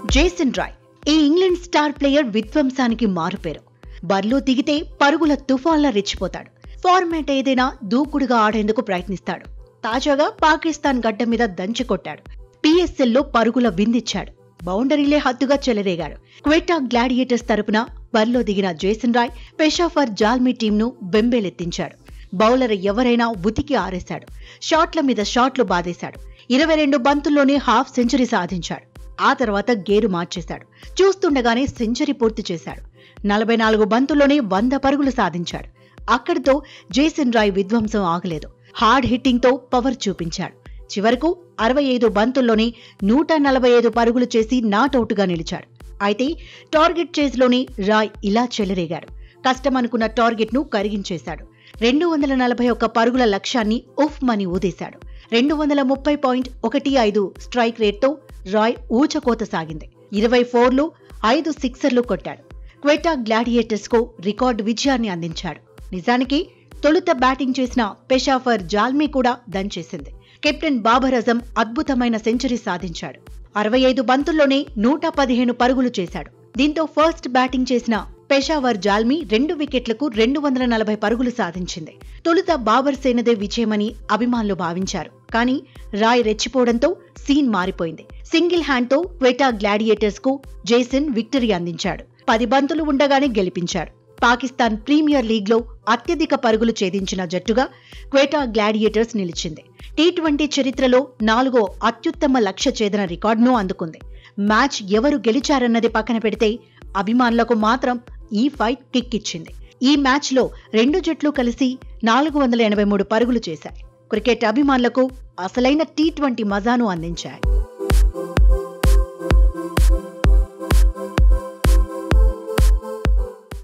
Jason Roy ఈ England star player విధ్వంసానికి మారుపేరు బరిలో దిగితే పరుగుల తుఫాన్లా రెచ్చిపోతాడు ఫార్మాట్ ఏదైనా దూకుడుగా ఆడేందుకు ప్రయత్నిస్తాడు తాజాగా పాకిస్తాన్ గడ్డ మీద దంచి కొట్టాడు పిఎస్ఎల్లో పరుగుల విందిచ్చాడు బౌండరీలే హద్దుగా చెలరేగాడు క్వెటా గ్లాడియేటర్స్ తరపున బరిలో దిగిన జేసన్ రాయ్ పెషాఫర్ జాల్మీ టీంను బెంబేలెత్తించాడు బౌలర్ ఎవరైనా ఉతికి ఆరేశాడు షాట్ల మీద షాట్లు బాధేశాడు ఇరవై రెండు బంతుల్లోనే హాఫ్ సెంచరీ సాధించాడు ఆ తర్వాత గేరు మార్చేశాడు చూస్తుండగానే సెంచరీ పూర్తి చేశాడు నలభై నాలుగు బంతుల్లోనే వంద పరుగులు సాధించాడు అక్కడితో జేసన్ రాయ్ విధ్వంసం ఆగలేదు హార్డ్ హిట్టింగ్ తో పవర్ చూపించాడు చివరకు అరవై ఐదు బంతుల్లోనే నూట నలభై ఐదు పరుగులు చేసి నాటౌట్గా నిలిచాడు అయితే టార్గెట్ చేజ్లోనే రాయ్ ఇలా చెలరేగాడు కష్టమనుకున్న టార్గెట్ ను కరిగించేశాడు రెండు వందల నలభై ఒక్క పరుగుల లక్ష్యాన్ని ఉఫ్ మని ఊదేశాడు రెండు వందల ముప్పై పాయింట్ ఒకటి ఐదు స్ట్రైక్ రేట్తో రాయ్ ఊచకోత సాగింది ఇరవై ఫోర్లు ఐదు సిక్సర్లు కొట్టాడు క్వెటా గ్లాడియేటర్స్ కు రికార్డు విజయాన్ని అందించాడు నిజానికి తొలుత బ్యాటింగ్ చేసిన పెషాఫర్ జాల్మీ కూడా దంచేసింది కెప్టెన్ బాబర్ అజం అద్భుతమైన సెంచరీ సాధించాడు అరవై ఐదు బంతుల్లోనే నూట పదిహేను పరుగులు చేశాడు దీంతో ఫస్ట్ బ్యాటింగ్ చేసిన పెషావర్ జాల్మీ రెండు వికెట్లకు రెండు వందల నలభై పరుగులు సాధించింది తొలుత బాబర్ సేనదే విజయమని అభిమానులు భావించారు కానీ రాయ్ రెచ్చిపోవడంతో సీన్ మారిపోయింది సింగిల్ హ్యాండ్ తో క్వెటా గ్లాడియేటర్స్ కు జేసన్ విక్టరీ అందించాడు పది బంతులు ఉండగానే గెలిపించాడు పాకిస్తాన్ ప్రీమియర్ లీగ్ లో అత్యధిక పరుగులు ఛేదించిన జట్టుగా క్వేటా గ్లాడియేటర్స్ నిలిచింది టీ ట్వంటీ చరిత్రలో నాలుగో అత్యుత్తమ లక్ష్య ఛేదన రికార్డును అందుకుంది మ్యాచ్ ఎవరు గెలిచారన్నది పక్కన పెడితే అభిమానులకు మాత్రం ఈ ఫైట్ కిక్ ఇచ్చింది ఈ మ్యాచ్ లో రెండు జట్లు కలిసి నాలుగు వందల ఎనభై మూడు పరుగులు చేశాయి క్రికెట్ అభిమానులకు అసలైన టీ ట్వంటీ మజాను అందించాయి